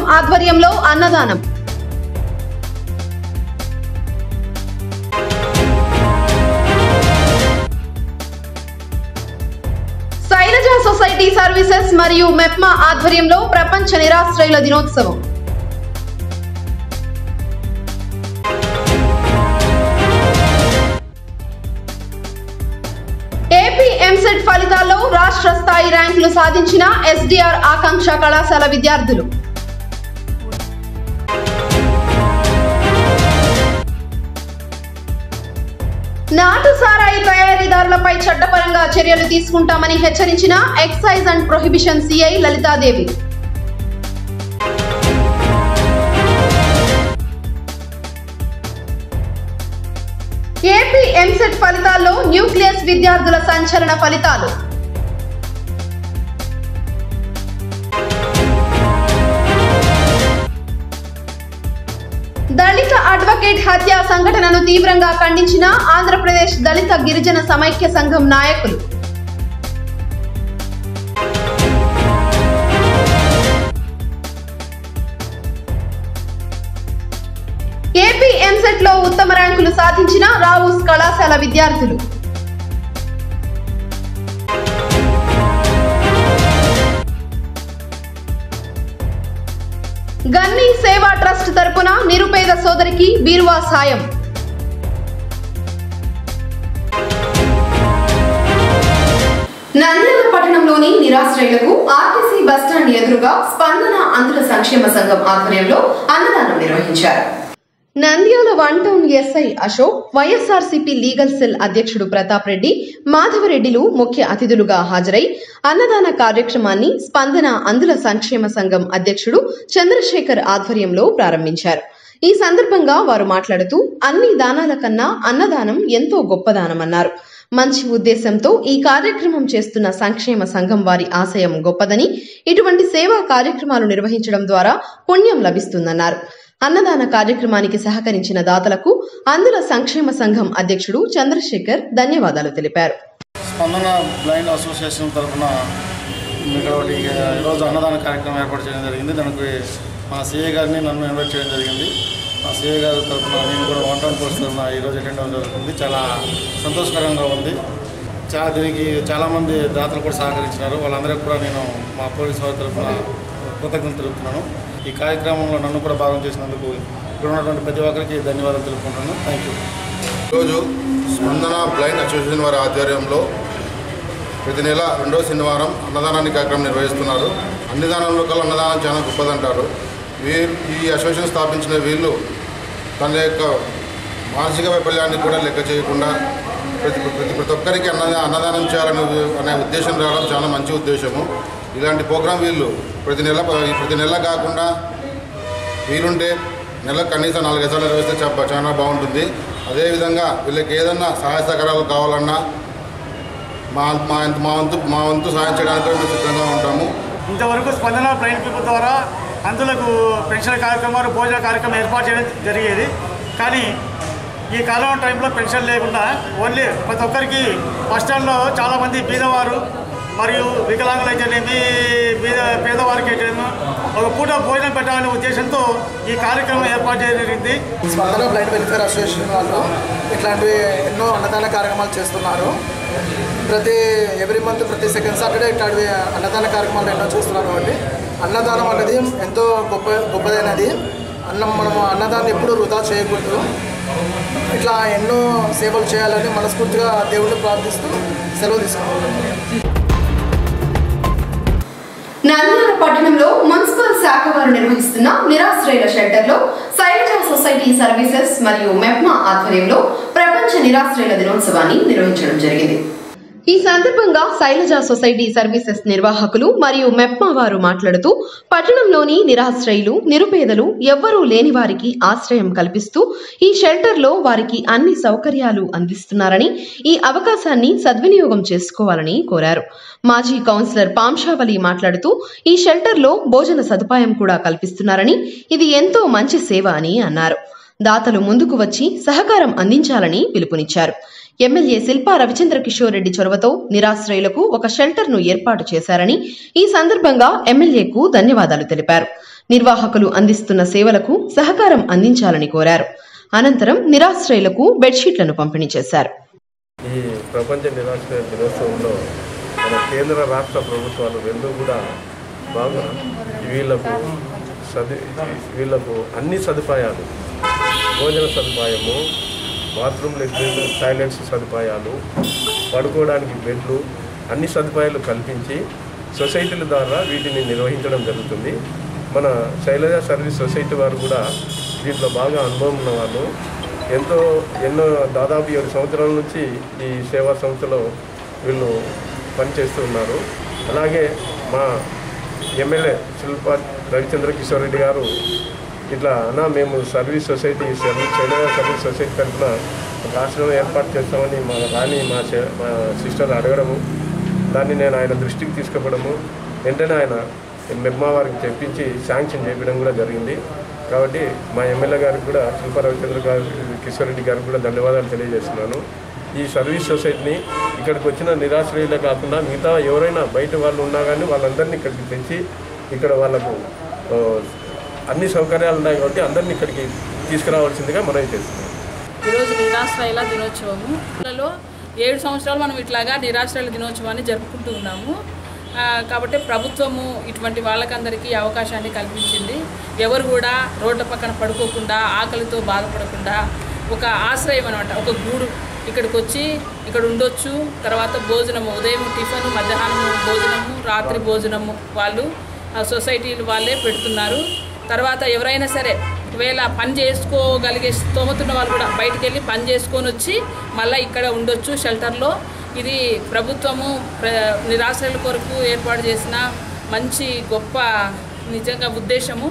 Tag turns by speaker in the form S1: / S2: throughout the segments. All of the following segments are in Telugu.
S1: ఆధ్వర్యంలో అన్నదానం శైలజ సొసైటీ సర్వీసెస్ మరియు మెప్మా ఆధ్వర్యంలో ప్రపంచ నిరాశ్రయుల దినోత్సవం ఏపీ ఎంసెట్ ఫలితాల్లో రాష్ట్ర స్థాయి ర్యాంకులు సాధించిన ఎస్డిఆర్ ఆకాంక్ష కళాశాల విద్యార్థులు నాటు సారాయి తయారీదారులపై చట్టపరంగా చర్యలు తీసుకుంటామని హెచ్చరించిన excise and prohibition CI Lalitha Devi AP EAMCET ఫలితాల్లో న్యూక్లియస్ విద్యార్థుల సంచలన ఫలితాలు దళిత అడ్వకేట్ హత్య సంఘటనను తీవ్రంగా ఖండించిన ఆంధ్రప్రదేశ్ దళిత గిరిజన సమైక్య సంఘం నాయకులు ఏపీ ఎంసెట్ లో ఉత్తమ ర్యాంకులు సాధించిన రావుస్ కళాశాల విద్యార్థులు గన్నీ సేవా ట్రస్ట్ తరపున నిరుపేద సోదరికి బీరువా సాయం నంద్యాల పట్టణంలోని నిరాశ్రయులకు ఆర్టీసీ బస్టాండ్ ఎదురుగా స్పందన అందుల సంక్షేమ సంఘం ఆధ్వర్యంలో అన్నదానం నిర్వహించారు Nandyal one town SI Ashok YSRCP legal cell అధ్యక్షుడు ప్రతాప్ రెడ్డి మాధవరెడ్డిలు ముఖ్య అతిథులుగా హాజరై అన్నదాన కార్యక్రమాన్ని స్పందన అందుల సంక్షేమ సంఘం అధ్యక్షుడు చంద్రశేఖర్ ఆధ్వర్యంలో ప్రారంభించారు ఈ సందర్భంగా వారు మాట్లాడుతూ అన్ని దానాల కన్నా అన్నదానం ఎంతో గొప్పదానమన్నారు మంచి ఉద్దేశంతో ఈ కార్యక్రమం చేస్తున్న సంక్షేమ సంఘం వారి ఆశయం గొప్పదని ఇటువంటి సేవా కార్యక్రమాలు నిర్వహించడం ద్వారా పుణ్యం లభిస్తుందన్నారు అన్నదాన కార్యక్రమానికి సహకరించిన దాతలకు అందుల సంక్షేమ సంఘం అధ్యక్షుడు చంద్రశేఖర్ ధన్యవాదాలు తెలిపారు
S2: స్పందన బ్లైండ్ అసోసియేషన్ తరఫున ఇక్కడ ఒకటి ఈరోజు అన్నదాన కార్యక్రమం ఏర్పాటు చేయడం జరిగింది దానికి మా సిఏ గారిని నన్ను ఇన్వైట్ చేయడం జరిగింది మా సిఏ గారి తరఫున నేను కూడా వన్ టౌన్ పోస్ట్ తరఫున ఈరోజు అటెండ్ అవ్వడం జరుగుతుంది చాలా సంతోషకరంగా ఉంది చాలా దీనికి చాలామంది దాతలు కూడా సహకరించినారు వాళ్ళందరికీ కూడా నేను మా పోలీస్ వారి తరఫున కృతజ్ఞతలు తెలుపుతున్నాను ఈ కార్యక్రమంలో నన్ను కూడా భాగం చేసినందుకు ఇక్కడ ఉన్నటువంటి ప్రతి ఒక్కరికి ధన్యవాదాలు తెలుపుకుంటున్నాను థ్యాంక్ యూ
S3: ఈరోజు స్పందన బ్లైండ్ అసోసియేషన్ వారి ఆధ్వర్యంలో ప్రతి నెల రెండో శనివారం అన్నదానాన్ని కార్యక్రమం నిర్వహిస్తున్నారు అన్నదానంలో కల్లా అన్నదానం చాలా గొప్పదంటారు వీరు ఈ అసోసియేషన్ స్థాపించిన వీళ్ళు తన యొక్క మానసిక వైఫల్యాన్ని కూడా లెక్క చేయకుండా ప్రతి ప్రతి ప్రతి ఒక్కరికి అన్న అన్నదానం చేయాలనే అనే ఉద్దేశం రావడం చాలా మంచి ఉద్దేశము ఇలాంటి ప్రోగ్రాం వీళ్ళు ప్రతి నెల ప్రతి నెల కాకుండా వీలుంటే నెలకు కనీసం నాలుగు సార్లు నిర్వహిస్తే చా- చాలా బాగుంటుంది అదేవిధంగా వీళ్ళకి ఏదన్నా సహాయ సహకారాలు కావాలన్నా మా మా మా వంతు మా వంతు సహాయం చేయడానికి మేము సిద్ధంగా ఉంటాము
S4: ఇంతవరకు స్పందన బ్రైన్ పీపుల్ ద్వారా అందులకు పెన్షన్ కార్యక్రమాలు భోజన కార్యక్రమం ఏర్పాటు చేయడం జరిగేది కానీ ఈ కరోనా టైంలో పెన్షన్ లేకుండా ఓన్లీ ప్రతి ఒక్కరికి బస్ స్టాండ్లో చాలామంది బీదవారు మరియు వికలాంగులు అయితేనేమి బీద పేదవారికి అయితేనేమి ఒక పూట భోజనం పెట్టాలనే ఉద్దేశంతో ఈ కార్యక్రమం ఏర్పాటు చేయడం జరిగింది
S5: స్పందన బ్లైండ్ వెల్ఫేర్ అసోసియేషన్ వాళ్ళు ఇట్లాంటివి ఎన్నో అన్నదాన కార్యక్రమాలు చేస్తున్నారు ప్రతి ఎవ్రీ మంత్ ప్రతి సెకండ్ సాటర్డే ఇట్లాంటివి అన్నదాన కార్యక్రమాలు ఎన్నో చేస్తున్నారు కాబట్టి అన్నదానం అనేది ఎంతో గొప్ప గొప్పదైనది అన్నం మనము అన్నదాన్ని ఎప్పుడూ వృధా చేయకూడదు ఇట్లా ఎన్నో సేవలు చేయాలని మనస్ఫూర్తిగా దేవుడిని ప్రార్థిస్తూ సెలవు తీసుకుంటున్నాను
S1: నంద్యాల పట్టణంలో మున్సిపల్ శాఖ వారు నిర్వహిస్తున్న నిరాశ్రయుల షెల్టర్లో శైలజ సొసైటీ సర్వీసెస్ మరియు మెప్మా ఆధ్వర్యంలో ప్రపంచ నిరాశ్రయుల దినోత్సవాన్ని నిర్వహించడం జరిగింది ఈ సందర్భంగా శైలజ సొసైటీ సర్వీసెస్ నిర్వాహకులు మరియు మెప్మా వారు మాట్లాడుతూ పట్టణంలోని నిరాశ్రయులు నిరుపేదలు ఎవ్వరూ లేని వారికి ఆశ్రయం కల్పిస్తూ ఈ షెల్టర్లో వారికి అన్ని సౌకర్యాలు అందిస్తున్నారని ఈ అవకాశాన్ని సద్వినియోగం చేసుకోవాలని కోరారు మాజీ కౌన్సిలర్ పాంశావలి మాట్లాడుతూ ఈ షెల్టర్లో భోజన సదుపాయం కూడా కల్పిస్తున్నారని ఇది ఎంతో మంచి సేవ అని అన్నారు దాతలు ముందుకు వచ్చి సహకారం అందించాలని పిలుపునిచ్చారు ఎమ్మెల్యే శిల్పా రవిచంద్ర కిషోర్ రెడ్డి చొరవతో నిరాశ్రయులకు ఒక షెల్టర్ ను ఏర్పాటు చేశారని ఈ సందర్భంగా ఎమ్మెల్యేకు ధన్యవాదాలు తెలిపారు నిర్వాహకులు అందిస్తున్న సేవలకు సహకారం అందించాలని కోరారు అనంతరం నిరాశ్రయులకు బెడ్షీట్లను పంపిణీ చేశారు
S6: ఈ ప్రపంచ నిరాశ్రయ దినోత్సవంలో మన కేంద్ర రాష్ట్ర ప్రభుత్వాలు రెండూ కూడా బాగా వీళ్ళకు సది వీళ్ళకు అన్ని సదుపాయాలు భోజన సదుపాయము బాత్రూమ్ టాయిలెట్స్ సదుపాయాలు పడుకోవడానికి బెడ్లు అన్ని సదుపాయాలు కల్పించి సొసైటీల ద్వారా వీటిని నిర్వహించడం జరుగుతుంది మన శైలజ సర్వీస్ సొసైటీ వారు కూడా దీంట్లో బాగా అనుభవం ఉన్న వాళ్ళు ఎంతో ఎన్నో దాదాపు ఏడు సంవత్సరాల నుంచి ఈ సేవా సంస్థలో వీళ్ళు పనిచేస్తూ ఉన్నారు అలాగే మా ఎమ్మెల్యే శిల్పా రవిచంద్ర కిషోర్ రెడ్డి గారు ఇట్లా అన్న మేము service society service Sailaja service society తరఫున ఒక ఆశ్రమం ఏర్పాటు చేస్తామని మా రాణి మా చె- మా సిస్టర్ అడగడము దాన్ని నేను ఆయన దృష్టికి తీసుకుపోవడము వెంటనే ఆయన నిర్మా వారికి చెప్పించి శాంక్షన్ చేయడం కూడా జరిగింది కాబట్టి మా ఎమ్మెల్యే గారికి కూడా శిల్పా రవిచంద్ర గారు కిషోర్ రెడ్డి గారికి కూడా ధన్యవాదాలు తెలియజేస్తున్నాను ఈ సర్వీస్ సొసైటీని ఇక్కడికి వచ్చిన నిరాశ్రయులే కాకుండా మిగతా ఎవరైనా బయట వాళ్ళు ఉన్నా కానీ వాళ్ళందరినీ ఇక్కడికి తెచ్చి ఇక్కడ వాళ్ళకు ఆ, అన్ని సౌకర్యాలు ఉన్నాయి కాబట్టి అందరినీ ఇక్కడికి తీసుకురావాల్సిందిగా మనవి చేస్తున్నాం
S7: ఈరోజు నిరాశ్రయుల దినోత్సవము పిల్లలు ఏడు సంవత్సరాలు మనం ఇట్లాగా నిరాశ్రయుల దినోత్సవాన్ని జరుపుకుంటూ ఉన్నాము ఆ, కాబట్టి ప్రభుత్వము ఇటువంటి వాళ్ళకందరికీ అవకాశాన్ని కల్పించింది ఎవరు కూడా రోడ్ల పక్కన పడుకోకుండా ఆకలితో బాధపడకుండా ఒక ఆశ్రయం అనమాట ఒక గూడు ఇక్కడికి వచ్చి ఇక్కడ ఉండొచ్చు తర్వాత భోజనము ఉదయం టిఫిన్ మధ్యాహ్నం భోజనము రాత్రి భోజనము వాళ్ళు ఆ సొసైటీలు వాళ్ళే పెడుతున్నారు తర్వాత ఎవరైనా సరే ఒకవేళ పని చేసుకోగలిగే స్తోమతున్న వాళ్ళు కూడా బయటికి వెళ్ళి పని చేసుకొని వచ్చి మళ్ళీ ఇక్కడ ఉండొచ్చు షెల్టర్లో ఇది ప్రభుత్వము ప్ర నిరాశ్రయుల కొరకు ఏర్పాటు చేసిన మంచి గొప్ప నిజంగా ఉద్దేశము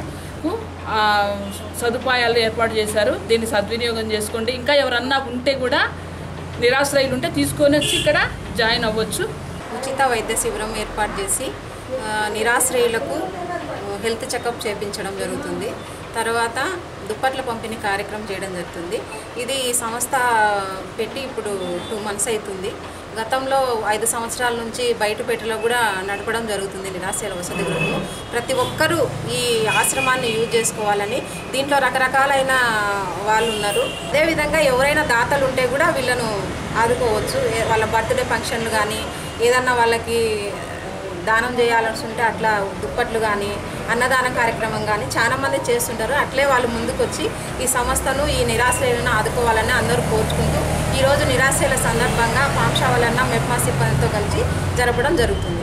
S7: ఆ, సదుపాయాలు ఏర్పాటు చేశారు దీన్ని సద్వినియోగం చేసుకోండి ఇంకా ఎవరన్నా ఉంటే కూడా నిరాశ్రయులు ఉంటే తీసుకొని వచ్చి ఇక్కడ జాయిన్ అవ్వచ్చు
S8: ఉచిత వైద్య శిబిరం ఏర్పాటు చేసి ఆ, నిరాశ్రయులకు ఆ, హెల్త్ చెకప్ చేయించడం జరుగుతుంది తర్వాత దుప్పట్ల పంపిణీ కార్యక్రమం చేయడం జరుగుతుంది ఇది ఈ సంస్థ పెట్టి ఇప్పుడు టూ మంత్స్ అవుతుంది గతంలో ఐదు సంవత్సరాల నుంచి బయటపేటలో కూడా నడపడం జరుగుతుంది నిరాశ్రయుల వసతి గృహము ప్రతి ఒక్కరూ ఈ ఆశ్రమాన్ని యూజ్ చేసుకోవాలని దీంట్లో రకరకాలైన వాళ్ళు ఉన్నారు అదేవిధంగా ఎవరైనా దాతలు ఉంటే కూడా వీళ్ళను ఆదుకోవచ్చు ఏ- వాళ్ళ బర్త్డే ఫంక్షన్లు కానీ ఏదన్నా వాళ్ళకి దానం చేయాల్సి ఉంటే అట్లా దుప్పట్లు కానీ అన్నదాన కార్యక్రమం కానీ చాలా మంది చేస్తుంటారు అట్లే వాళ్ళు ముందుకొచ్చి ఈ సంస్థను ఈ నిరాశ్రయులను ఆదుకోవాలని అందరూ కోరుకుంటూ ఈరోజు నిరాశ్రయుల సందర్భంగా పాంషా వలన మెప్మా సిబ్బందితో కలిసి జరపడం జరుగుతుంది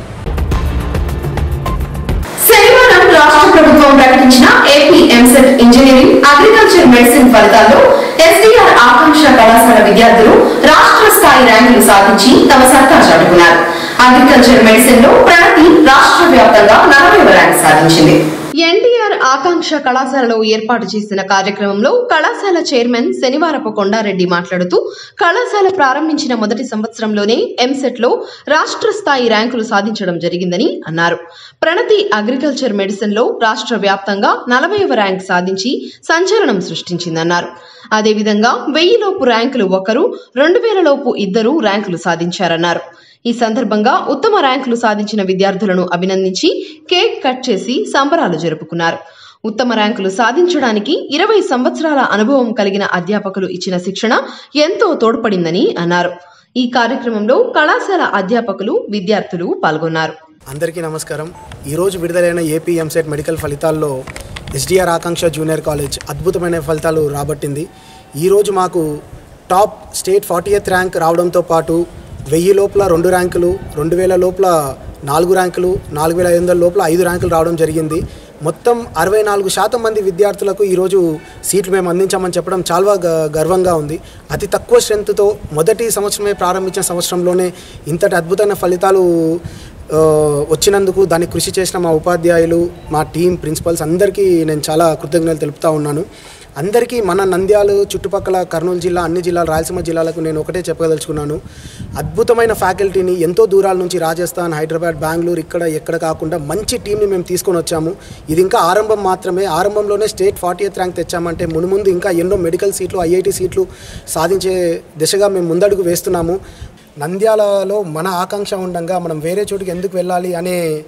S1: శనివారం రాష్ట్ర ప్రభుత్వం ప్రకటించిన AP EAMCET engineering agriculture medicine ఫలితాల్లో ఎస్డీఆర్ ఆకాంక్ష కళాశాల విద్యార్థులు రాష్ట్ర స్థాయి ర్యాంకులు సాధించి తమ సత్తా చాటుకున్నారు అగ్రికల్చర్ మెడిసిన్ లో ప్రణతి రాష్ట్ర వ్యాప్తంగా నలభై ర్యాంక్ సాధించింది ఎన్టీఆర్ ఆకాంక్ష కళాశాలలో ఏర్పాటు చేసిన కార్యక్రమంలో కళాశాల చైర్మన్ శనివారపు కొండారెడ్డి మాట్లాడుతూ కళాశాల ప్రారంభించిన మొదటి సంవత్సరంలోనే ఎంసెట్ లో రాష్ట్ర స్థాయి ర్యాంకులు సాధించడం జరిగిందని అన్నారు ప్రణతి అగ్రికల్చర్ మెడిసిన్ లో రాష్ట్ర వ్యాప్తంగా నలభైవ ర్యాంక్ సాధించి సంచలనం సృష్టించిందన్నారు అదేవిధంగా వెయ్యి లోపు ర్యాంకులు ఒకరు రెండు వేల లోపు ఇద్దరు ర్యాంకులు సాధించారన్నారు ఈ సందర్భంగా ఉత్తమ ర్యాంకులు సాధించిన విద్యార్థులను అభినందించి కేక్ కట్ చేసి సంబరాలు జరుపుకున్నారు ఉత్తమ ర్యాంకులు సాధించడానికి ఇరవై సంవత్సరాల అనుభవం కలిగిన అధ్యాపకులు ఇచ్చిన శిక్షణ ఎంతో తోడ్పడిందని అన్నారు ఈ కార్యక్రమంలో కళాశాల అధ్యాపకులు విద్యార్థులు పాల్గొన్నారు
S9: అందరికీ నమస్కారం ఈరోజు విడుదలైన ఏపీ ఎంసెట్ మెడికల్ ఫలితాల్లో ఎస్డిఆర్ ఆకాంక్ష జూనియర్ కాలేజ్ అద్భుతమైన ఫలితాలు రాబట్టింది ఈరోజు మాకు top state forty eighth rank రావడంతో పాటు వెయ్యి లోపల రెండు ర్యాంకులు రెండు వేల లోపల నాలుగు ర్యాంకులు నాలుగు వేల ఐదు వందల లోపల ఐదు ర్యాంకులు రావడం జరిగింది మొత్తం అరవై నాలుగు శాతం మంది విద్యార్థులకు ఈరోజు సీట్లు మేము అందించామని చెప్పడం చాలా గ- గర్వంగా ఉంది అతి తక్కువ స్ట్రెంత్తో మొదటి సంవత్సరమే ప్రారంభించిన సంవత్సరంలోనే ఇంతటి అద్భుతమైన ఫలితాలు ఆ, వచ్చినందుకు దానికి కృషి చేసిన మా ఉపాధ్యాయులు మా టీం ప్రిన్సిపల్స్ అందరికీ నేను చాలా కృతజ్ఞతలు తెలుపుతా ఉన్నాను అందరికీ మన నంద్యాలు చుట్టుపక్కల కర్నూలు జిల్లా అన్ని జిల్లాలు రాయలసీమ జిల్లాలకు నేను ఒకటే చెప్పదలుచుకున్నాను అద్భుతమైన ఫ్యాకల్టీని ఎంతో దూరాల నుంచి రాజస్థాన్ హైదరాబాద్ బెంగళూరు ఇక్కడ ఎక్కడ కాకుండా మంచి టీంని మేము తీసుకొని వచ్చాము ఇది ఇంకా ఆరంభం మాత్రమే ఆరంభంలోనే స్టేట్ ఫార్టీ ఎయిత్ ర్యాంక్ తెచ్చామంటే మునుముందు ఇంకా ఎన్నో మెడికల్ సీట్లు ఐఐటి సీట్లు సాధించే దిశగా మేము ముందడుగు వేస్తున్నాము నంద్యాలలో మన ఆకాంక్ష ఉండగా మనం వేరే చోటుకి ఎందుకు వెళ్ళాలి అనే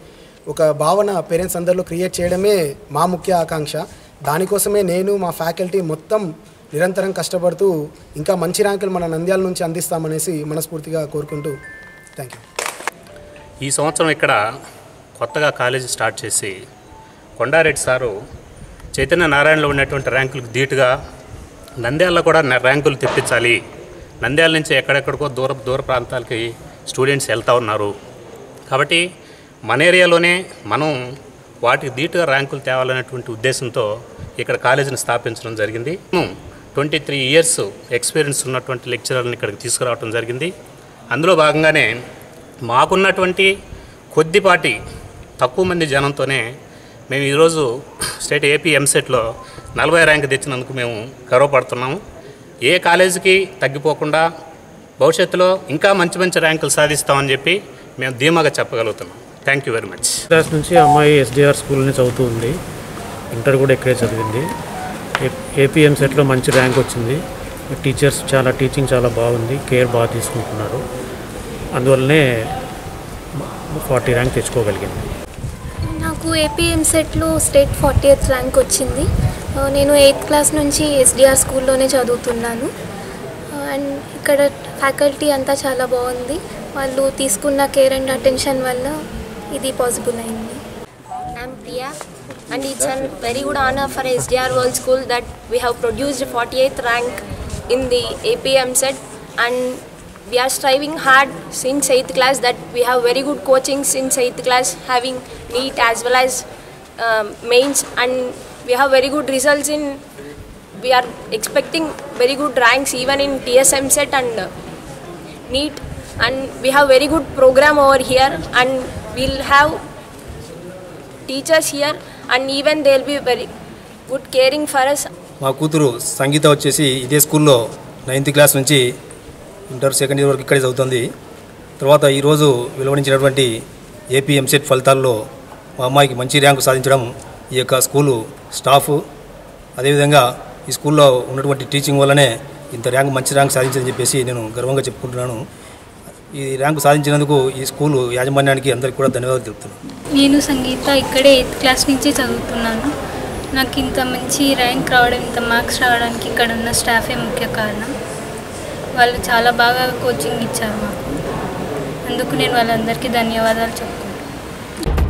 S9: ఒక భావన పేరెంట్స్ అందరిలో క్రియేట్ చేయడమే మా ముఖ్య ఆకాంక్ష దానికోసమే నేను మా ఫ్యాకల్టీ మొత్తం నిరంతరం కష్టపడుతూ ఇంకా మంచి ర్యాంకులు మన నంద్యాల నుంచి అందిస్తామనేసి మనస్ఫూర్తిగా కోరుకుంటూ థ్యాంక్ యూ
S10: ఈ సంవత్సరం ఇక్కడ కొత్తగా కాలేజీ స్టార్ట్ చేసి కొండారెడ్డి సారు చైతన్య నారాయణలో ఉన్నటువంటి ర్యాంకులకు ధీటుగా నంద్యాలలో కూడా న- ర్యాంకులు తెప్పించాలి నంద్యాల నుంచి ఎక్కడెక్కడికో దూర దూర ప్రాంతాలకి స్టూడెంట్స్ వెళ్తూ ఉన్నారు కాబట్టి మన ఏరియాలోనే మనం వాటికి ధీటుగా ర్యాంకులు తేవాలనేటువంటి ఉద్దేశంతో ఇక్కడ కాలేజీని స్థాపించడం జరిగింది ట్వంటీ త్రీ ఇయర్స్ ఎక్స్పీరియన్స్ ఉన్నటువంటి లెక్చరర్ని ఇక్కడికి తీసుకురావడం జరిగింది అందులో భాగంగానే మాకున్నటువంటి కొద్దిపాటి తక్కువ మంది జనంతోనే మేము ఈరోజు స్టేట్ ఏపీ ఎంసెట్లో నలభై ర్యాంక్ తెచ్చినందుకు మేము గర్వపడుతున్నాము ఏ కాలేజీకి తగ్గిపోకుండా భవిష్యత్తులో ఇంకా మంచి మంచి ర్యాంకులు సాధిస్తామని చెప్పి మేము ధీమాగా చెప్పగలుగుతున్నాం thank you very much
S11: class నుంచి అమ్మాయి ఎస్డిఆర్ స్కూల్ని చదువుతూ ఉంది ఇంటర్ కూడా ఇక్కడే చదివింది ఏపీఎం సెట్లో మంచి ర్యాంక్ వచ్చింది టీచర్స్ చాలా టీచింగ్ చాలా బాగుంది కేర్ బాగా తీసుకుంటున్నారు అందువల్లనే ఫార్టీ ర్యాంక్ తెచ్చుకోగలిగింది
S12: నాకు ఏపీఎం సెట్లో స్టేట్ ఫార్టీ ఎయిత్ ర్యాంక్ వచ్చింది ఆ, నేను ఎయిత్ క్లాస్ నుంచి ఎస్డిఆర్ స్కూల్లోనే చదువుతున్నాను ఆ, అండ్ ఇక్కడ ఫ్యాకల్టీ అంతా చాలా బాగుంది వాళ్ళు తీసుకున్న కేర్ అండ్ అటెన్షన్ వల్ల ఇది పాసిబుల్ అయింది
S13: I'm Priya, and it's a very good honor for SDR World School that we have produced 48th rank in the APM set, and we are striving hard since 8th class that we have very good coaching since 8th class, having NEET as well as um, mains, and we have very good results in. We are expecting very good ranks even in TSM set and uh, NEET, and we have very good program over here, and we'll have teachers here and even they'll be very good caring for us
S14: మా కూతురు సంగీత వచ్చేసి ఇదే స్కూల్లో నైన్త్ క్లాస్ నుంచి ఇంటర్ సెకండ్ ఇయర్ వరకు ఇక్కడే చదువుతుంది తర్వాత ఈరోజు వెలువడించినటువంటి ఏపీ ఎంసెట్ ఫలితాల్లో మా అమ్మాయికి మంచి ర్యాంకు సాధించడం ఈ యొక్క స్కూలు స్టాఫ్ అదేవిధంగా ఈ స్కూల్లో ఉన్నటువంటి టీచింగ్ వల్లనే ఇంత ర్యాంక్ మంచి ర్యాంక్ సాధించిందని చెప్పేసి నేను గర్వంగా చెప్పుకుంటున్నాను ఈ ర్యాంకు సాధించినందుకు ఈ స్కూలు యాజమాన్యానికి అందరికీ కూడా ధన్యవాదాలు తెలుపుతున్నాను
S15: నేను సంగీత ఇక్కడే ఎయిత్ క్లాస్ నుంచి చదువుతున్నాను నాకు ఇంత మంచి ర్యాంక్ రావడం ఇంత మార్క్స్ రావడానికి ఇక్కడ ఉన్న స్టాఫే ముఖ్య కారణం వాళ్ళు చాలా బాగా కోచింగ్ ఇచ్చారు మాకు అందుకు నేను వాళ్ళందరికీ ధన్యవాదాలు చెప్పుకుంటాను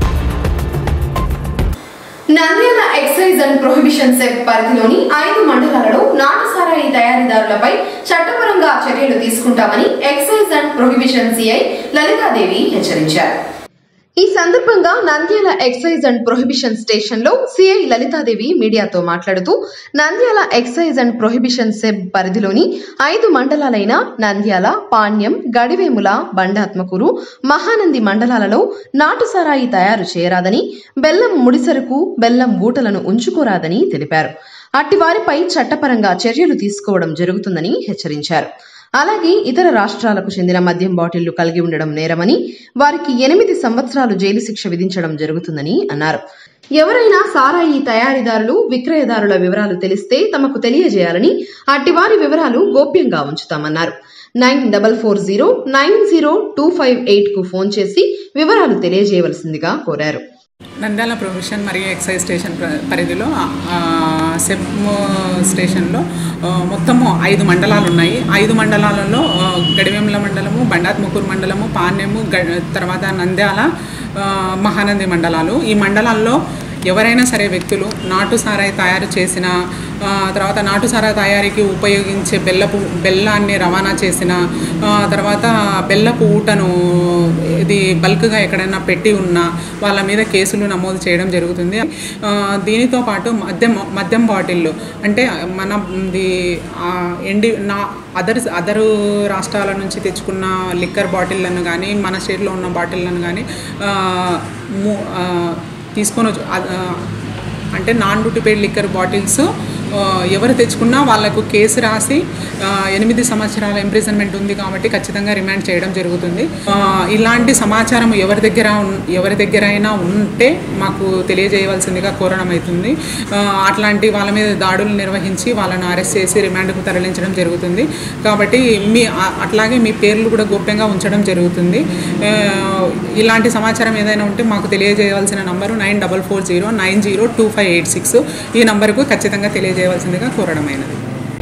S1: నంద్యాల ఎక్సైజ్ అండ్ ప్రొహిబిషన్ సెట్ పరిధిలోని ఐదు మండలాలలో నాటు సారాయి తయారీదారులపై చట్టపరంగా చర్యలు తీసుకుంటామని excise and prohibition CI Lalitha Devi హెచ్చరించారు ఈ సందర్భంగా Nandyal excise and prohibition station లో సిఐ లలితాదేవి మీడియాతో మాట్లాడుతూ Nandyal excise and prohibition SEB పరిధిలోని ఐదు మండలాలైన నంద్యాల పాణ్యం గడివేముల బండాత్మకూరు మహానంది మండలాలలో నాటు సారాయి తయారు చేయరాదని బెల్లం ముడిసరుకు బెల్లం ఊటలను ఉంచుకోరాదని తెలిపారు అట్టి వారిపై చట్టపరంగా చర్యలు తీసుకోవడం జరుగుతుందని హెచ్చరించారు అలాగే ఇతర రాష్ట్రాలకు చెందిన మద్యం బాటిళ్లు కలిగి ఉండడం నేరమని వారికి ఎనిమిది సంవత్సరాలు జైలు శిక్ష విధించడం జరుగుతుందని అన్నారు ఎవరైనా సారాయి తయారీదారులు విక్రయదారుల వివరాలు తెలిస్తే తమకు తెలియజేయాలని అట్టివారి వివరాలు గోప్యంగా ఉంచుతామన్నారు nine double four zero nine zero two five eight కు ఫోన్ చేసి వివరాలు తెలియజేయవలసిందిగా కోరారు
S16: నంద్యాల ప్రొవిషన్ మరియు ఎక్సైజ్ స్టేషన్ ప్ర- పరిధిలో ఆ, సెమ్ స్టేషన్లో ఆ, మొత్తము ఐదు మండలాలు ఉన్నాయి ఐదు మండలాలలో ఆ, గడివేముల మండలము బండాత్ముకూరు మండలము పాణ్యము గ- తర్వాత నంద్యాల ఆ, మహానంది మండలాలు ఈ మండలాల్లో ఎవరైనా సరే వ్యక్తులు నాటు సారాయి తయారు చేసిన ఆ, తర్వాత నాటు సారాయి తయారీకి ఉపయోగించే బెల్లపు బెల్లాన్ని రవాణా చేసిన ఆ, తర్వాత బెల్లపు ఊటను ఇది బల్క్గా ఎక్కడైనా పెట్టి ఉన్నా వాళ్ళ మీద కేసులు నమోదు చేయడం జరుగుతుంది ఆ, దీనితో పాటు మద్యం మద్యం బాటిళ్ళు అంటే మన ఇది ఆ, ఎండి నా అదర్ అదరు రాష్ట్రాల నుంచి తెచ్చుకున్న లిక్కర్ బాటిళ్లను కానీ మన స్టేట్లో ఉన్న బాటిళ్లను కానీ ఆ, ము- ఆ, తీసుకొని వచ్చి ఆ, అంటే non duty paid liquor bottles ఆ, ఎవరు తెచ్చుకున్నా వాళ్ళకు కేసు రాసి ఆ, ఎనిమిది సంవత్సరాల ఇంప్రిజన్మెంట్ ఉంది కాబట్టి ఖచ్చితంగా రిమాండ్ చేయడం జరుగుతుంది ఆ, ఇలాంటి సమాచారం ఎవరి దగ్గర ఉన్- ఎవరి దగ్గర అయినా ఉంటే మాకు తెలియజేయవలసిందిగా కోరడం అవుతుంది ఆ, అట్లాంటి వాళ్ళ మీద దాడులు నిర్వహించి వాళ్ళను అరెస్ట్ చేసి రిమాండ్కు తరలించడం జరుగుతుంది కాబట్టి మీ ఆ- అట్లాగే మీ పేర్లు కూడా గోప్యంగా ఉంచడం జరుగుతుంది ఆ, ఇలాంటి సమాచారం ఏదైనా ఉంటే మాకు తెలియజేయవలసిన number nine double four zero nine zero two five eight six ఈ నంబర్కు ఖచ్చితంగా తెలియజేయవలసిందిగా కోరడమైనది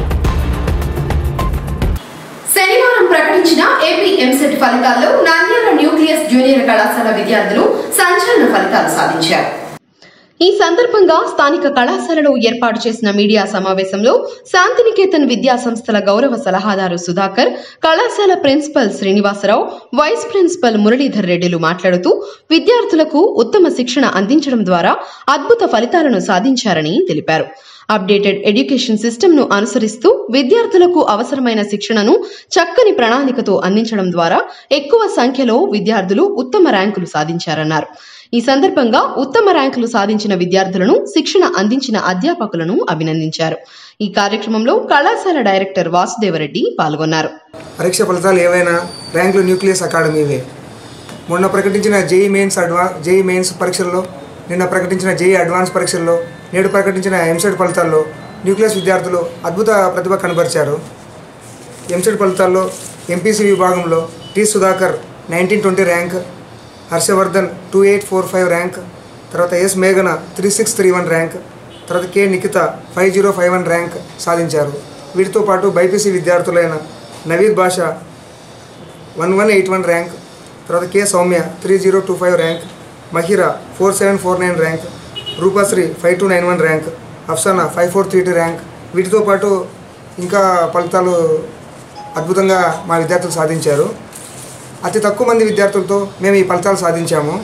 S1: శనివారం ప్రకటించిన ఏపీ ఎంసెట్ ఫలితాల్లో నంద్యాల న్యూక్లియస్ జూనియర్ కళాశాల విద్యార్థులు సంచలన ఫలితాలు సాధించారు ఈ సందర్భంగా స్థానిక కళాశాలలో ఏర్పాటు చేసిన మీడియా సమావేశంలో శాంతినికేతన్ విద్యా సంస్థల గౌరవ సలహాదారు సుధాకర్ కళాశాల principal Srinivasarao vice principal Muralidhar రెడ్డిలు మాట్లాడుతూ విద్యార్థులకు ఉత్తమ శిక్షణ అందించడం ద్వారా అద్భుత ఫలితాలను సాధించారని తెలిపారు అప్డేటెడ్ ఎడ్యుకేషన్ సిస్టమ్ ను అనుసరిస్తూ విద్యార్థులకు అవసరమైన శిక్షణను చక్కని ప్రణాళికతో అందించడం ద్వారా ఎక్కువ సంఖ్యలో విద్యార్థులు ఉత్తమ ర్యాంకులు సాధించారన్నారు ఈ సందర్భంగా ఉత్తమ ర్యాంకులు సాధించిన విద్యార్థులను శిక్షణ అందించిన అధ్యాపకులను అభినందించారు ఈ కార్యక్రమంలో కళాశాల డైరెక్టర్ వాసుదేవరెడ్డి పాల్గొన్నారు
S17: పరీక్ష ఫలితాలు ఏవైనా ర్యాంకులు న్యూక్లియస్ అకాడమీవే మొన్న ప్రకటించిన జేఈ మెయిన్స్ అడ్వా జేఈ మెయిన్స్ పరీక్షల్లో నిన్న ప్రకటించిన జేఈ అడ్వాన్స్ పరీక్షల్లో నేడు ప్రకటించిన ఎంసెట్ ఫలితాల్లో న్యూక్లియస్ విద్యార్థులు అద్భుత ప్రతిభ కనబరిచారు ఎంసెట్ ఫలితాల్లో ఎంపీసీ విభాగంలో T Sudhakar nineteen twenty rank Harshavardhan two eight four five rank తర్వాత ఎస్ మేఘన three six three one rank తర్వాత K Nikhita five zero five one rank సాధించారు వీటితో పాటు బైపీసీ విద్యార్థులైన Naveed Basha one one eight one rank తర్వాత K Soumya three zero two five rank Mahira four seven four nine rank Rupasri five two nine one rank Afsana five four three two rank వీటితో పాటు ఇంకా ఫలితాలు అద్భుతంగా మా విద్యార్థులు సాధించారు అతి తక్కువ మంది విద్యార్థులతో మేము ఈ ఫలితాలు సాధించాము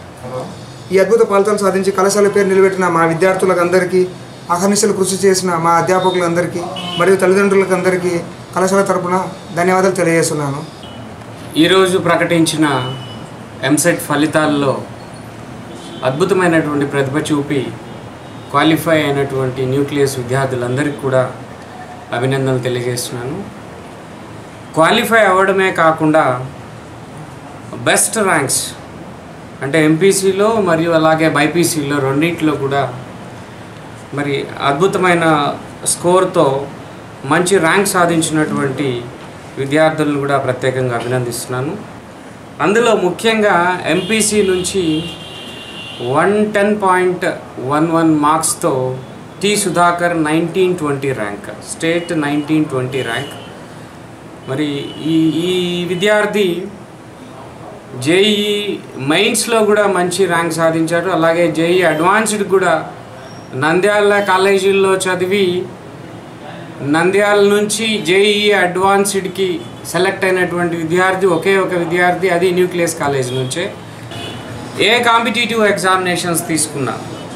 S17: ఈ అద్భుత ఫలితాలు సాధించి కళాశాల పేరు నిలబెట్టిన మా విద్యార్థులకు అందరికీ అహర్నిశలు కృషి చేసిన మా అధ్యాపకులందరికీ మరియు తల్లిదండ్రులకు అందరికీ కళాశాల తరపున ధన్యవాదాలు తెలియజేస్తున్నాను
S18: ఈరోజు ప్రకటించిన ఎంసెట్ ఫలితాల్లో అద్భుతమైనటువంటి ప్రతిభ చూపి క్వాలిఫై అయినటువంటి న్యూక్లియస్ విద్యార్థులందరికీ కూడా అభినందనలు తెలియజేస్తున్నాను క్వాలిఫై అవ్వడమే కాకుండా బెస్ట్ ర్యాంక్స్ అంటే ఎంపీసీలో మరియు అలాగే బైపీసీలో రెండింటిలో కూడా మరి అద్భుతమైన స్కోర్తో మంచి ర్యాంక్ సాధించినటువంటి విద్యార్థులను కూడా ప్రత్యేకంగా అభినందిస్తున్నాను అందులో ముఖ్యంగా ఎంపీసీ నుంచి one ten point one one మార్క్స్తో T Sudhakar nineteen twenty rank state nineteen twenty rank మరి ఈ ఈ విద్యార్థి జేఈ మెయిన్స్లో కూడా మంచి ర్యాంక్ సాధించారు అలాగే జేఈ అడ్వాన్స్డ్ కూడా నంద్యాల కాలేజీల్లో చదివి నంద్యాల నుంచి జేఈ అడ్వాన్స్డ్కి సెలెక్ట్ అయినటువంటి విద్యార్థి ఒకే ఒక విద్యార్థి అది న్యూక్లియస్ కాలేజ్ నుంచే ఏ కాంపిటేటివ్ ఎగ్జామినేషన్స్ తీసుకున్నా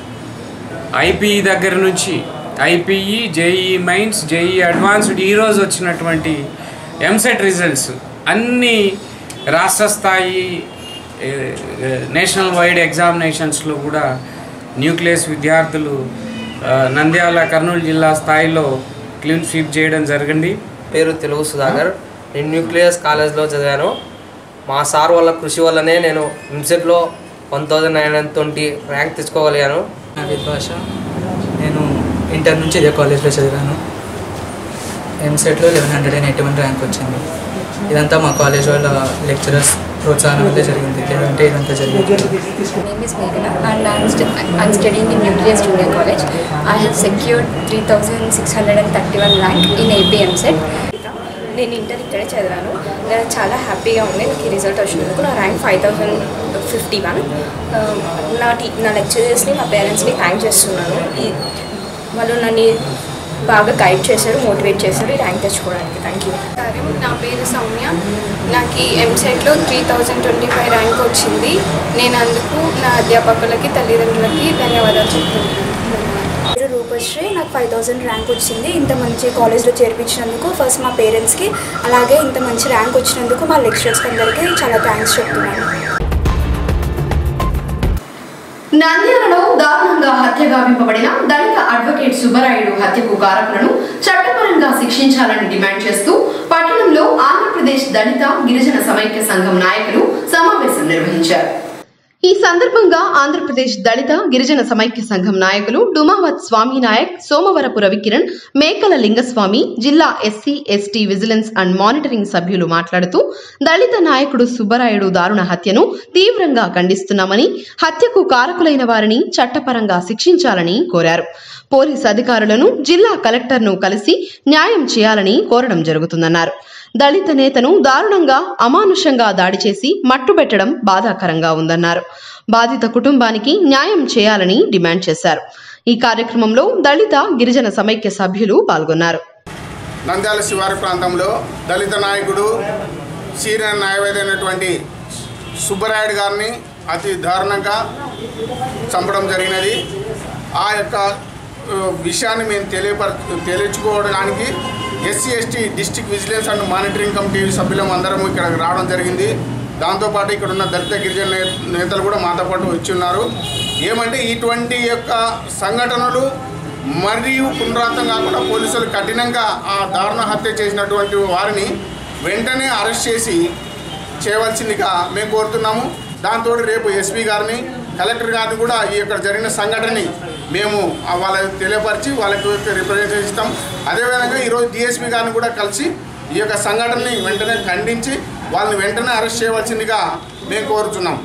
S18: ఐపీఈ దగ్గర నుంచి IPE JEE Mains JEE advanced ఈరోజు వచ్చినటువంటి ఎంసెట్ రిజల్ట్స్ అన్ని రాష్ట్ర స్థాయి ఏ, ఏ, నేషనల్ వైడ్ ఎగ్జామినేషన్స్లో కూడా న్యూక్లియస్ విద్యార్థులు ఆ, నంద్యాల కర్నూలు జిల్లా స్థాయిలో క్లీన్ స్వీప్ చేయడం జరిగింది
S19: పేరు తెలుగు సుధాకర్ నేను న్యూక్లియస్ కాలేజ్లో చదివాను మా సార్ వాళ్ళ కృషి వల్లనే నేను ఎంసెట్లో one thousand nine hundred twenty rank తెచ్చుకోగలిగాను
S20: నవీద్ భాష నేను ఇంటర్ నుంచి ఇదే కాలేజ్లో చదివాను ఎంసెట్లో eleven hundred and eighty one rank వచ్చింది ఇదంతా మా కాలేజ్ వాళ్ళ లెక్చరర్స్ ప్రోత్సాహం వల్లే జరిగింది లేదంటే ఇదంతా జరిగింది
S21: My name is Meghana and I'm, st- I'm studying in Nucleus Junior College. I have secured 3631 rank in APM set.
S13: నేను ఇంటర్ ఇక్కడే చదివాను నేను చాలా హ్యాపీగా ఉంది నాకు ఈ రిజల్ట్ వచ్చినందుకు నా rank five thousand fifty one నా టీ నా లెక్చరర్స్ని మా పేరెంట్స్ని థ్యాంక్ చేస్తున్నాను ఈ వాళ్ళు నన్ను బాగా గైడ్ చేశారు మోటివేట్ చేశారు ఈ ర్యాంక్ తెచ్చుకోవడానికి థ్యాంక్ యూ
S22: నా పేరు సౌమ్య నాకు ఈ ఎంసెట్లో three thousand twenty five rank వచ్చింది నేను అందుకు నా అధ్యాపకులకి తల్లిదండ్రులకి ధన్యవాదాలు చెప్తున్నాను
S23: పేరు రూపశ్రీ నాకు ఫైవ్ థౌజండ్ ర్యాంక్ వచ్చింది ఇంత మంచి కాలేజ్లో చేర్పించినందుకు ఫస్ట్ మా పేరెంట్స్కి అలాగే ఇంత మంచి ర్యాంక్ వచ్చినందుకు మా లెక్చరర్స్కి అందరికీ చాలా థ్యాంక్స్ చెప్తున్నాను
S1: నంద్యాలలో దారుణంగా హత్య గావింపబడిన దళిత అడ్వకేట్ సుబ్బరాయుడు హత్యకు కారకులను చట్టపరంగా శిక్షించాలని డిమాండ్ చేస్తూ పట్టణంలో ఆంధ్రప్రదేశ్ దళిత గిరిజన సమైక్య సంఘం నాయకులు సమావేశం నిర్వహించారు ఈ సందర్భంగా ఆంధ్రప్రదేశ్ దళిత గిరిజన సమైక్య సంఘం నాయకులు డుమావత్ స్వామి నాయక్ సోమవరపు రవికిరణ్ మేకల లింగస్వామి జిల్లా SC ST vigilance and monitoring సభ్యులు మాట్లాడుతూ దళిత నాయకుడు సుబ్బరాయుడు దారుణ హత్యను తీవ్రంగా ఖండిస్తున్నామని హత్యకు కారకులైన వారిని చట్టపరంగా శిక్షించాలని కోరారు పోలీస్ అధికారులను జిల్లా కలెక్టర్ను కలిసి న్యాయం చేయాలని కోరడం జరుగుతుందన్నారు దళిత నేతను దారుణంగా అమానుషంగా దాడి చేసి మట్టుబెట్టడం బాధాకరంగా ఉందన్నారు బాధిత కుటుంబానికి న్యాయం చేయాలని డిమాండ్ చేశారు ఈ కార్యక్రమంలో దళిత గిరిజన సమైక్య సభ్యులు పాల్గొన్నారు
S2: నంద్యాల శివారు ప్రాంతంలో దళిత నాయకుడు సీనియర్ న్యాయవాది అయినటువంటి సుబ్బరాయుడు గారిని అతి దారుణంగా చంపడం జరిగినది ఆ యొక్క ఆ, విషయాన్ని మేము తెలియపర తెలియచుకోవడానికి SC ST district vigilance and monitoring committee సభ్యులం అందరం ఇక్కడ రావడం జరిగింది దాంతోపాటు ఇక్కడ ఉన్న దళిత గిరిజన నే- నేతలు కూడా మాతో పాటు వచ్చి ఉన్నారు ఏమంటే ఇటువంటి యొక్క సంఘటనలు మరియు పునరావృతం కాకుండా పోలీసులు కఠినంగా ఆ దారుణ హత్య చేసినటువంటి వారిని వెంటనే అరెస్ట్ చేసి చేయవలసిందిగా మేము కోరుతున్నాము దాంతో రేపు ఎస్పీ గారిని కలెక్టర్ గారిని కూడా ఈ యొక్క జరిగిన సంఘటనని మేము ఆ వాళ్ళకి తెలియపరిచి వాళ్ళకి రిప్రజెంటేషన్ ఇస్తాం అదేవిధంగా ఈరోజు డిఎస్పీ గారిని కూడా కలిసి ఈ యొక్క సంఘటనని వెంటనే ఖండించి వాళ్ళని వెంటనే అరెస్ట్ చేయవలసిందిగా మేము కోరుతున్నాం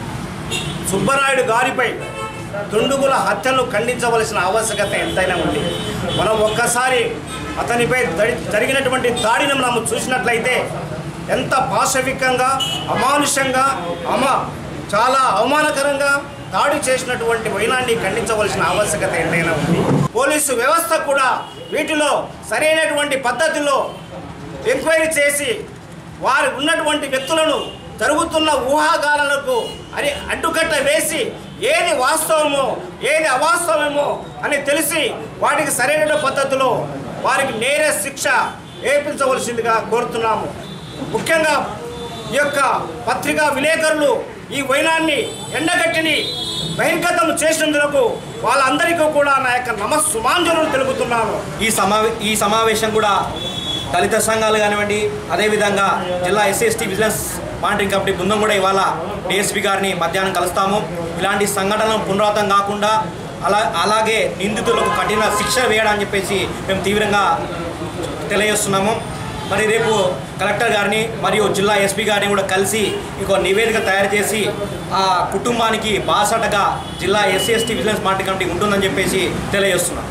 S3: సుబ్బరాయుడు గారిపై దుండుగుల హత్యను ఖండించవలసిన ఆవశ్యకత ఎంతైనా ఉంది మనం ఒక్కసారి అతనిపై దడి- జరిగినటువంటి దాడిని మనం చూసినట్లయితే ఎంత పాశవికంగా అమానుషంగా అమ చాలా అవమానకరంగా దాడి చేసినటువంటి వైనాన్ని ఖండించవలసిన ఆవశ్యకత ఎంతైనా ఉంది పోలీసు వ్యవస్థ కూడా వీటిలో సరైనటువంటి పద్ధతిలో ఎంక్వైరీ చేసి వారు ఉన్నటువంటి వ్యక్తులను జరుగుతున్న ఊహాగానాలకు అని అడ్డుకట్ట వేసి ఏది వాస్తవమో ఏది అవాస్తవమో అని తెలిసి వాటికి సరైన పద్ధతిలో వారికి నేర శిక్ష వేయించవలసిందిగా కోరుతున్నాము ముఖ్యంగా ఈ యొక్క పత్రికా విలేకరులు ఈ వైనాన్ని ఎండగట్టిని బహిర్గతం చేసినందుకు వాళ్ళందరికీ కూడా నా యొక్క నమస్సుమాంజలు తెలుపుతున్నాను
S4: ఈ సమావే ఈ సమావేశం కూడా దళిత సంఘాలు కానివ్వండి అదేవిధంగా జిల్లా SC ST business monitoring committee బృందం కూడా ఇవాళ డిఎస్పీ గారిని మధ్యాహ్నం కలుస్తాము ఇలాంటి సంఘటనలు పునరావృతం కాకుండా అలా అలాగే నిందితులకు కఠిన శిక్ష వేయడానికి చెప్పేసి మేము తీవ్రంగా తెలియజేస్తున్నాము మరి రేపు కలెక్టర్ గారిని మరియు జిల్లా ఎస్పీ గారిని కూడా కలిసి ఇంకో నివేదిక తయారు చేసి ఆ కుటుంబానికి బాసటగా జిల్లా SC ST vigilance monitoring committee ఉంటుందని చెప్పేసి తెలియజేస్తున్నాం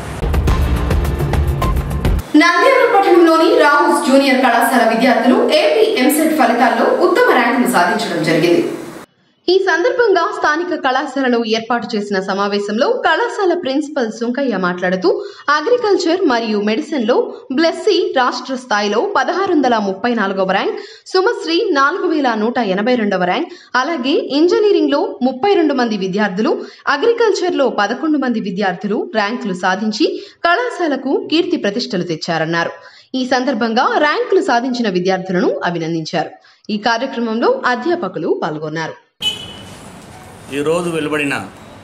S1: నంద్యాల పట్టణంలోని రావుస్ జూనియర్ కళాశాల విద్యార్థులు ఏపీ ఎంసెట్ ఫలితాల్లో ఉత్తమ ర్యాంకులు సాధించడం జరిగింది ఈ సందర్భంగా స్థానిక కళాశాలలో ఏర్పాటు చేసిన సమావేశంలో కళాశాల ప్రిన్సిపల్ సుంకయ్య మాట్లాడుతూ అగ్రికల్చర్ మరియు మెడిసిన్ లో బ్లెస్సీ రాష్ట్ర స్థాయిలో పదహారు వందల ముప్పై నాలుగవ ర్యాంక్ సుమశ్రీ నాలుగు వేల నూట ఎనభై రెండవ ర్యాంక్ అలాగే ఇంజనీరింగ్ లో ముప్పై రెండు మంది విద్యార్థులు అగ్రికల్చర్ లో పదకొండు మంది విద్యార్థులు ర్యాంకులు సాధించి కళాశాలకు కీర్తి ప్రతిష్టలు తెచ్చారన్నారు ఈ సందర్భంగా ర్యాంకులు సాధించిన విద్యార్థులను అభినందించారు ఈ కార్యక్రమంలో అధ్యాపకులు పాల్గొన్నారు
S24: ఈరోజు వెలువడిన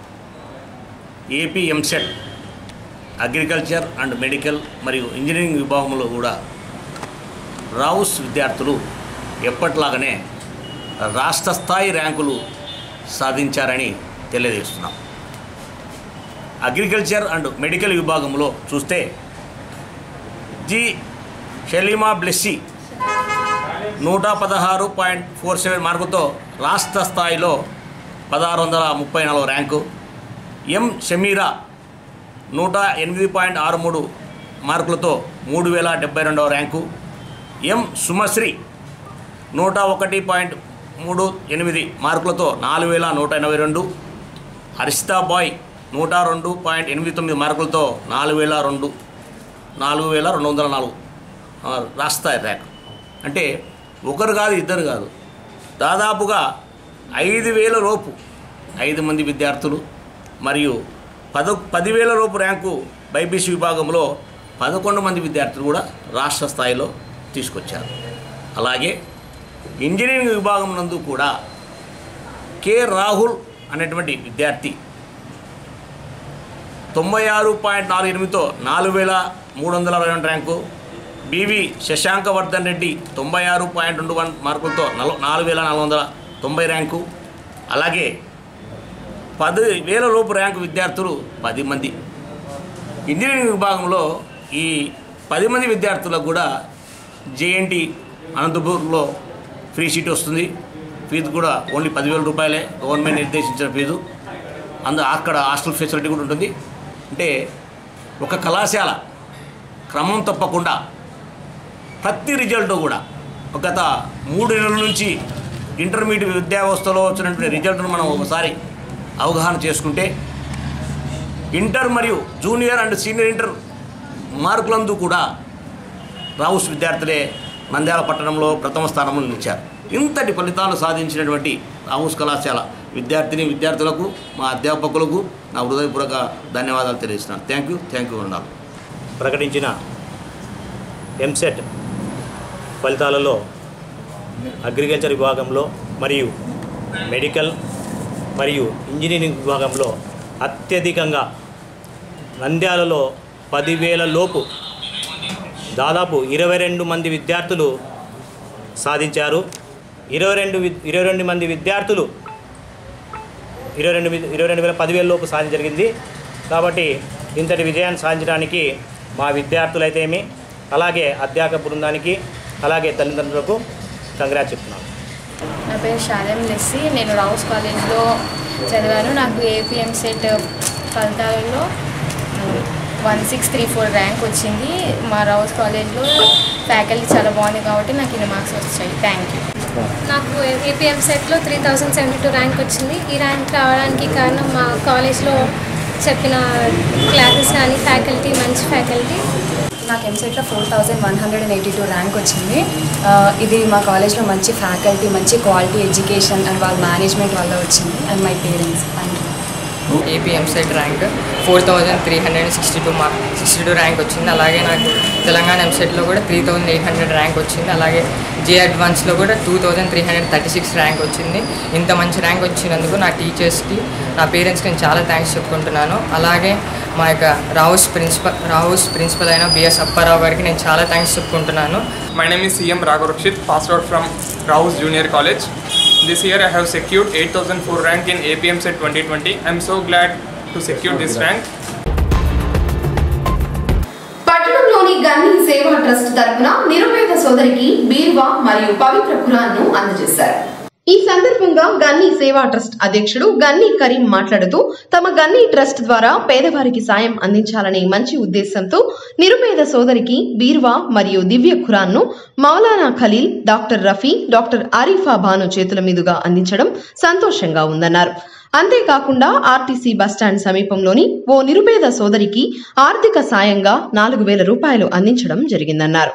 S24: AP EAMCET agriculture and medical మరియు ఇంజనీరింగ్ విభాగంలో కూడా రావుస్ విద్యార్థులు ఎప్పట్లాగానే రాష్ట్ర స్థాయి ర్యాంకులు సాధించారని తెలియజేస్తున్నాం అగ్రికల్చర్ అండ్ మెడికల్ విభాగంలో చూస్తే జి షలీమా బ్లెస్సీ నూట పదహారు పాయింట్ ఫోర్ సెవెన్ మార్కుతో రాష్ట్ర స్థాయిలో పదహారు వందల ముప్పై నాలుగు ర్యాంకు ఎం షమీరా నూట ఎనిమిది పాయింట్ ఆరు మూడు మార్కులతో మూడు వేల డెబ్బై రెండవ ర్యాంకు ఎం సుమశ్రీ నూట ఒకటి పాయింట్ మూడు ఎనిమిది మార్కులతో నాలుగు వేల నూట ఎనభై రెండు హర్షితా బాయ్ నూట రెండు పాయింట్ ఎనిమిది తొమ్మిది మార్కులతో నాలుగు వేల రెండు నాలుగు వేల రెండు వందల నాలుగు ఆ, రాష్ట్ర ర్యాంక్ అంటే ఒకరు కాదు ఇద్దరు కాదు దాదాపుగా ఐదు వేల లోపు ఐదు మంది విద్యార్థులు మరియు పద పదివేల లోపు ర్యాంకు బైపీసీ విభాగంలో పదకొండు మంది విద్యార్థులు కూడా రాష్ట్ర స్థాయిలో తీసుకొచ్చారు అలాగే ఇంజనీరింగ్ విభాగం నందు కూడా కె రాహుల్ అనేటువంటి విద్యార్థి తొంభై ఆరు పాయింట్ నాలుగు ఎనిమిదితో నాలుగు వేల మూడు వందల అరవై రెండు ర్యాంకు బివి శశాంకవర్ధన్ రెడ్డి తొంభై ఆరు పాయింట్ రెండు వన్ మార్కులతో నల నాలుగు వేల నాలుగు వందల తొంభై ర్యాంకు అలాగే పది వేల లోపు ర్యాంకు విద్యార్థులు పది మంది ఇంజనీరింగ్ విభాగంలో ఈ పది మంది విద్యార్థులకు కూడా జేఎన్టీ అనంతపూర్లో ఫ్రీ సీట్ వస్తుంది ఫీజు కూడా ఓన్లీ పదివేల రూపాయలే గవర్నమెంట్ నిర్దేశించిన ఫీజు అందు అక్కడ హాస్టల్ ఫెసిలిటీ కూడా ఉంటుంది అంటే ఒక కళాశాల క్రమం తప్పకుండా ప్రతి రిజల్ట్ కూడా ఒక గత మూడు నెలల నుంచి ఇంటర్మీడియట్ విద్యా వ్యవస్థలో వచ్చినటువంటి రిజల్ట్ను మనం ఒకసారి అవగాహన చేసుకుంటే ఇంటర్ మరియు జూనియర్ అండ్ సీనియర్ ఇంటర్ మార్కులందు కూడా రావుస్ విద్యార్థులే నంద్యాల పట్టణంలో ప్రథమ స్థానంలో నిలిచారు ఇంతటి ఫలితాలు సాధించినటువంటి రావుస్ కళాశాల విద్యార్థిని విద్యార్థులకు మా అధ్యాపకులకు నా హృదయపూర్వక ధన్యవాదాలు తెలియజేస్తున్నాను థ్యాంక్ యూ థ్యాంక్ యూ అన్నారు
S4: ప్రకటించిన ఎంసెట్ ఫలితాలలో అగ్రికల్చర్ విభాగంలో మరియు మెడికల్ మరియు ఇంజనీరింగ్ విభాగంలో అత్యధికంగా నంద్యాలలో పదివేల లోపు దాదాపు ఇరవై రెండు మంది విద్యార్థులు సాధించారు ఇరవై రెండు వి- ఇరవై రెండు మంది విద్యార్థులు ఇరవై రెండు వి- ఇరవై రెండు వేల పదివేల లోపు సాధించ జరిగింది కాబట్టి ఇంతటి విజయాన్ని సాధించడానికి మా విద్యార్థులైతేమి అలాగే అధ్యాపక బృందానికి అలాగే తల్లిదండ్రులకు కంగ్రాట్ చెప్తున్నాను
S5: నా పేరు షాదం లెస్సి నేను రావుస్ కాలేజ్లో చదివాను నాకు ఏపీఎం సెట్ ఫలితాలలో one six three four rank వచ్చింది మా రావుస్ కాలేజ్లో ఫ్యాకల్టీ చాలా బాగుంది కాబట్టి నాకు ఇన్ని మార్క్స్ వచ్చాయి థ్యాంక్ యూ
S6: నాకు ఏపీఎం సెట్లో three thousand seventy two rank వచ్చింది ఈ ర్యాంక్ రావడానికి కారణం మా కాలేజ్లో చెప్పిన క్లాసెస్ కానీ ఫ్యాకల్టీ మంచి ఫ్యాకల్టీ
S21: నాకు ఎంసెట్లో four thousand one hundred and eighty two rank వచ్చింది ఆ, ఇది మా కాలేజ్లో మంచి ఫ్యాకల్టీ మంచి క్వాలిటీ ఎడ్యుకేషన్ అండ్ వాళ్ళ మేనేజ్మెంట్ వల్ల వచ్చింది and my parents thank you
S20: AP EAMCET rank four thousand three hundred sixty two mark sixty two rank వచ్చింది అలాగే నాకు తెలంగాణ ఎంసెట్లో కూడా three thousand eight hundred rank వచ్చింది అలాగే జే అడ్వాన్స్లో కూడా two thousand three hundred thirty six rank వచ్చింది ఇంత మంచి ర్యాంక్ వచ్చినందుకు నా టీచర్స్కి నా పేరెంట్స్కి నేను చాలా థ్యాంక్స్ చెప్పుకుంటున్నాను అలాగే మా యొక్క రావుస్ ప్రిన్సిపల్ రావుస్ ప్రిన్సిపల్ అయిన బిఎస్ అప్పారావు గారికి నేను చాలా థ్యాంక్స్ చెప్పుకుంటున్నాను
S7: My name is CM Ragharakshit, passed out from Raus Junior College. This year I have secured 8004 rank in APM set 2020. I am so glad to secure this rank.
S1: పట్టణంలోని గన్ని సేవా ట్రస్ట్ తరపున నిరుపేద సోదరికి బీర్వా మరియు పవిత్ర ఖురాన్ను అందజేశారు ఈ సందర్భంగా గన్నీ సేవా ట్రస్ట్ అధ్యక్షుడు గన్నీ కరీం మాట్లాడుతూ తమ గన్నీ ట్రస్ట్ ద్వారా పేదవారికి సాయం అందించాలనే మంచి ఉద్దేశంతో నిరుపేద సోదరికి బీర్వా మరియు దివ్య ఖురాన్ను మౌలానా ఖలీల్ డాక్టర్ రఫీ డాక్టర్ ఆరిఫా బాను చేతుల మీదుగా అందించడం సంతోషంగా ఉందన్నారు అంతేకాకుండా ఆర్టీసీ బస్టాండ్ సమీపంలోని ఓ నిరుపేద సోదరికి ఆర్థిక సాయంగా నాలుగు వేల రూపాయలు అందించడం జరిగిందన్నారు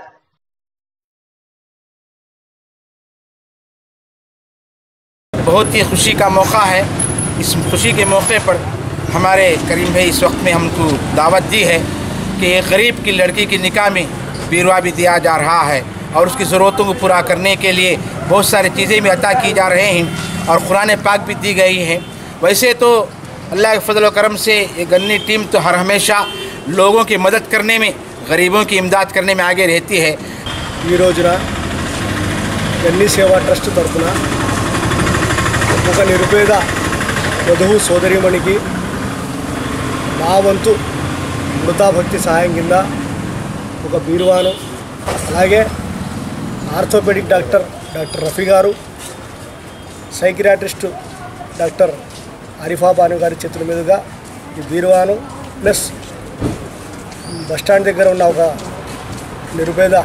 S8: बहुत ही खुशी का मौका है इस खुशी के मौके पर हमारे करीम भाई इस वक्त में हमको दावत दी है कि एक गरीब की लड़की की निकाह में बीरवा भी दिया जा रहा है और उसकी ज़रूरतों को पूरा करने के लिए बहुत सारी चीज़ें भी अता की जा रहे हैं और कुरान पाक भी दी गई है वैसे तो अल्लाह के फजल करम से ये गन्नी टीम तो हर हमेशा लोगों की मदद करने में गरीबों की इमदाद करने में आगे रहती है
S25: ఈ రోజున గన్నీ సేవా ట్రస్ట్ తరఫున ఒక నిరుపేద వధువు సోదరిమణికి మా వంతు మృతాభక్తి సాయం కింద ఒక బీరువాను అలాగే ఆర్థోపెడిక్ డాక్టర్ డాక్టర్ రఫీ గారు సైకియాట్రిస్టు డాక్టర్ ఆరిఫా బాను గారి చేతుల మీదుగా ఈ బీరువాను ప్లస్ బస్టాండ్ దగ్గర ఉన్న ఒక నిరుపేద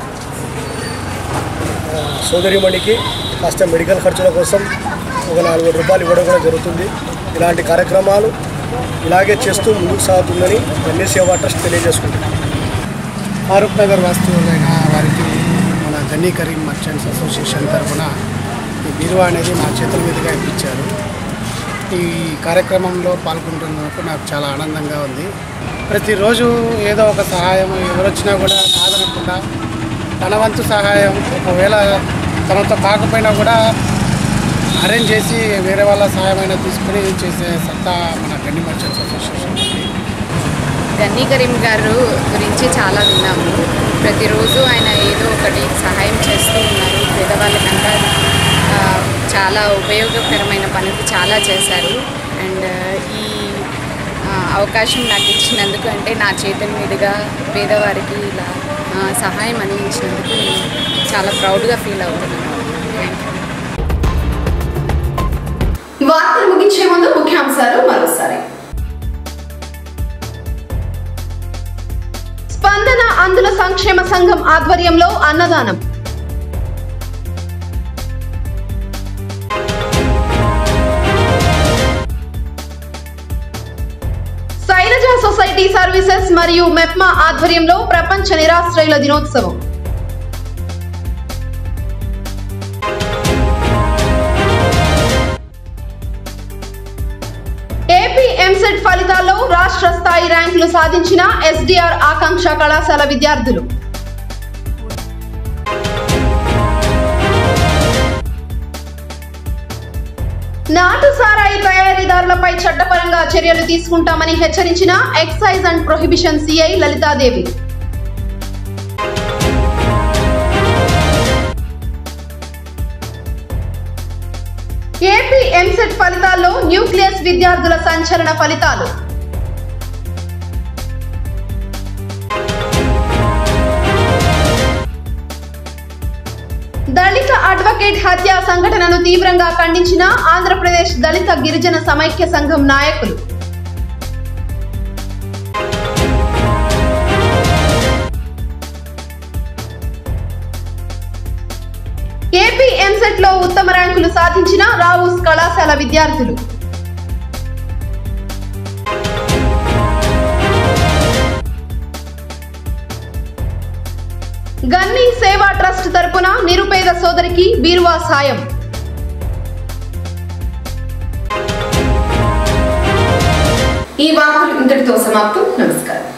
S25: ఆ, సోదరిమణికి కాస్త మెడికల్ ఖర్చుల కోసం ఒక నాలుగు వేల రూపాయలు ఇవ్వడం కూడా జరుగుతుంది ఇలాంటి కార్యక్రమాలు ఇలాగే చేస్తూ ముందుకు సాగుతుందని గన్నీ సేవా ట్రస్ట్ తెలియజేసుకుంటుంది
S9: ఫారూక్ నగర్ వాస్తవులైన వారికి మన గన్నీ కరీం మర్చెంట్స్ అసోసియేషన్ తరఫున ఈ బీరువా అనేది నా చేతుల మీదుగా ఇప్పించారు ఈ కార్యక్రమంలో పాల్గొంటున్నందుకు నాకు చాలా ఆనందంగా ఉంది ప్రతిరోజు ఏదో ఒక సహాయం ఎవరొచ్చినా కూడా కాదనకుండా తన వంతు సహాయం ఒకవేళ తనతో కాకపోయినా కూడా అరేంజ్ చేసి వేరే వాళ్ళ సహాయమైనా తీసుకుని చేసే సత్తా మన గన్ని మర్చెంట్స్ అసోసియేషన్ ఉంది
S10: గన్నీ కరీం గారు గురించి చాలా విన్నాము ప్రతిరోజు ఆయన ఏదో ఒకటి సహాయం చేస్తూ ఉన్నారు పేదవాళ్ళకంతా ఆ, చాలా ఉపయోగకరమైన పనులు చాలా చేశారు అండ్ ఈ ఆ, అవకాశం నాకు ఇచ్చినందుకు అంటే నా చేతుల మీదుగా పేదవారికి ఇలా ఆ, సహాయం అందించినందుకు నేను చాలా ప్రౌడ్గా ఫీల్ అవుతున్నాను థ్యాంక్ యూ
S1: ఈ వార్తలు ముగించే ముందు ముఖ్యాంశాలు మరోసారి స్పందన అందుల సంక్షేమ సంఘం ఆధ్వర్యంలో అన్నదానం శైలజ సొసైటీ సర్వీసెస్ మరియు మెప్మా ఆధ్వర్యంలో ప్రపంచ నిరాశ్రయుల దినోత్సవం ఏపీ ఎంసెట్ ఫలితాల్లో రాష్ట్ర స్థాయి ర్యాంకులు సాధించిన ఎస్డిఆర్ ఆకాంక్ష కళాశాల విద్యార్థులు నాటు సారాయి తయారీదారులపై చట్టపరంగా చర్యలు తీసుకుంటామని హెచ్చరించిన excise and prohibition CI Lalitha Devi AP EAMCET ఫలితాల్లో న్యూక్లియస్ విద్యార్థుల సంచలన ఫలితాలు దళిత అడ్వకేట్ హత్య సంఘటనను తీవ్రంగా ఖండించిన ఆంధ్రప్రదేశ్ దళిత గిరిజన సమైక్య సంఘం నాయకులు ఏపీ ఎంసెట్ లో ఉత్తమ ర్యాంకులు సాధించిన రావుస్ కళాశాల విద్యార్థులు గన్నీ సేవా ట్రస్ట్ తరపున నిరుపేద సోదరికి బీరువా సాయం ఈ వార్తలు ఇంతటితో సమాప్తం నమస్కారం